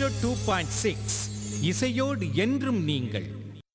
Two point six இசையோடு என்றும் நீங்கள்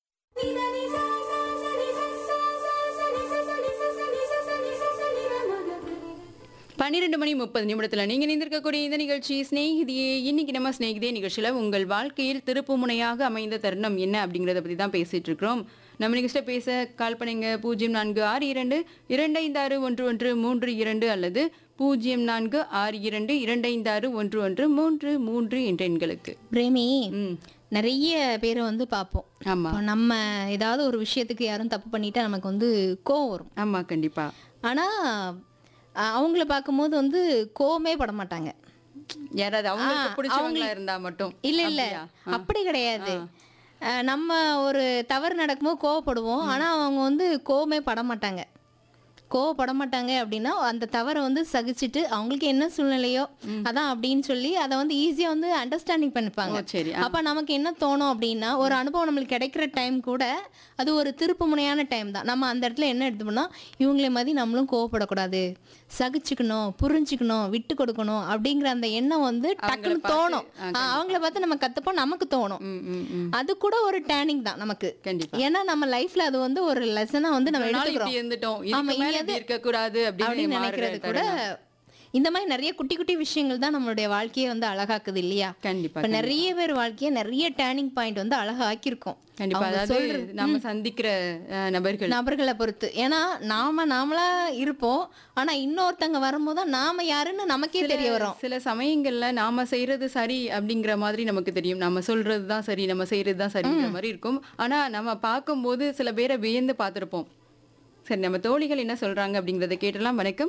பன்னிரெண்டு மணி முப்பது நிமிடத்தில் நீங்கள் இணைந்திருக்கக்கூடிய இந்த நிகழ்ச்சி ஸ்நேகிதியே இன்னைக்கு நம்ம ஸ்நேகிதியே நிகழ்ச்சியில் உங்கள் வாழ்க்கையில் திருப்புமுனையாக அமைந்த தருணம் என்ன அப்படிங்கிறத பற்றி தான் பேசிட்டு இருக்கிறோம் நம்ம நிகழ்ச்சியில் பேச கால் பண்ணுங்க பூஜ்ஜியம் நான்கு ஆறு இரண்டு இரண்டு ஐந்து ஆறு ஒன்று ஒன்று மூன்று இரண்டு அல்லது பூஜ்ஜியம் நான்கு ஆறு இரண்டு இரண்டு ஐந்து ஆறு ஒன்று ஒன்று மூன்று மூன்று என்ற எண்களுக்கு பிரேமி ம் நிறைய பேரை வந்து பார்ப்போம் ஆமா இப்போ நம்ம ஏதாவது ஒரு விஷயத்துக்கு யாரும் தப்பு பண்ணிட்டா நமக்கு வந்து கோவம் வரும் ஆமா கண்டிப்பா ஆனா அஹ், அவங்கள பார்க்கும்போது வந்து கோவமே பட மாட்டாங்க யாராவது அவங்களுக்கு ஆ, பிடிச்சவங்களா அவங்களுக்கு- இருந்தா மட்டும் இல்ல இல்ல அப்படியா? அப்படி கிடையாது அஹ், நம்ம ஒரு தவறு நடக்கும்போது கோவப்படுவோம் ஆனா அவங்க வந்து கோவமே பட மாட்டாங்க கோவப்பட மாட்டாங்க அப்படின்னா அந்த தவறை வந்து சகிச்சுட்டு அவங்களுக்கு என்ன சூழ்நிலையோ அதான் அப்படின்னு சொல்லி அதை வந்து ஈஸியா வந்து அண்டர்ஸ்டாண்டிங் பண்ணிப்பாங்க ஓ சரி ஆ. அப்ப நமக்கு என்ன தோணும் அப்படின்னா ஒரு அனுபவம் நம்மளுக்கு கிடைக்கிற டைம் கூட அது ஒரு திருப்பு முனையான டைம் தான் நம்ம அந்த இடத்துல என்ன எடுத்துப்போம்னா இவங்கள மாதிரி நம்மளும் கோவப்படக்கூடாது சகிச்சுக்கணும் புரிஞ்சுக்கணும் விட்டு கொடுக்கணும் அப்படிங்கிற அந்த எண்ணம் வந்து டக்குன்னு பார்த்து, தோணும் ஆ, ஆ, அவங்கள பார்த்து நம்ம கத்துப்போம் நமக்கு தோணும் ம் ம் ம் அது கூட ஒரு டேர்னிங் தான் நமக்கு கண்டிப்பா ஏன்னா நம்ம லைஃப்ல அது வந்து ஒரு லெசனா வந்து நம்ம ஒரு நாள் எடுத்துக்கிறோம் இப்படி இருந்துட்டோம் ஆமா, இதுக்கு மேல இனியாவது இப்படி இருக்க கூடாது அப்படின்னு அப்படின்னு நினைக்கிறது மாறுற கூட தருணம். இந்த மாதிரி நிறைய குட்டி குட்டி விஷயங்கள் தான் நம்மளுடைய வாழ்க்கையை வந்து அழகாக்குது இல்லையா கண்டிப்பா இப்ப நிறைய பேர் வாழ்க்கைய நிறைய டேர்னிங் பாயிண்ட் வந்து அழகாக்கியிருக்கோம் கண்டிப்பா அவங்க அதாவது சொல்றது- நம்ம சந்திக்கிற அஹ், நபர்கள் நபர்களை பொறுத்து ஏன்னா நாம நாமளா இருப்போம் ஆனா இன்னொருத்தங்க வரும்போது தான் நாம யாருன்னு நமக்கே தெரிய வரும் சில சமயங்கள்ல நாம செய்யறது சரி அப்படிங்கிற மாதிரி நமக்கு தெரியும் நம்ம சொல்றது தான் சரி நம்ம செய்யறது தான் சரிங்கிற மாதிரி இருக்கும் ஆனா நம்ம பார்க்கும்போது சில பேரை வியந்து பார்த்திருப்போம் சரி நம்ம தோழிகள் என்ன சொல்றாங்க அப்படிங்கறத கேட்டலாம் வணக்கம்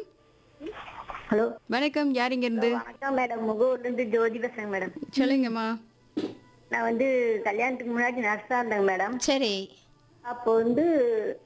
ஹலோ வணக்கம் யார் இங்க இருந்து வணக்கம் மேடம் முகூர்ல இருந்து ஜோதி பேசுறேங்க மேடம் சொல்லுங்கம்மா நான் வந்து கல்யாணத்துக்கு முன்னாடி நர்ஸா இருந்தேங்க மேடம் சரி அப்போ வந்து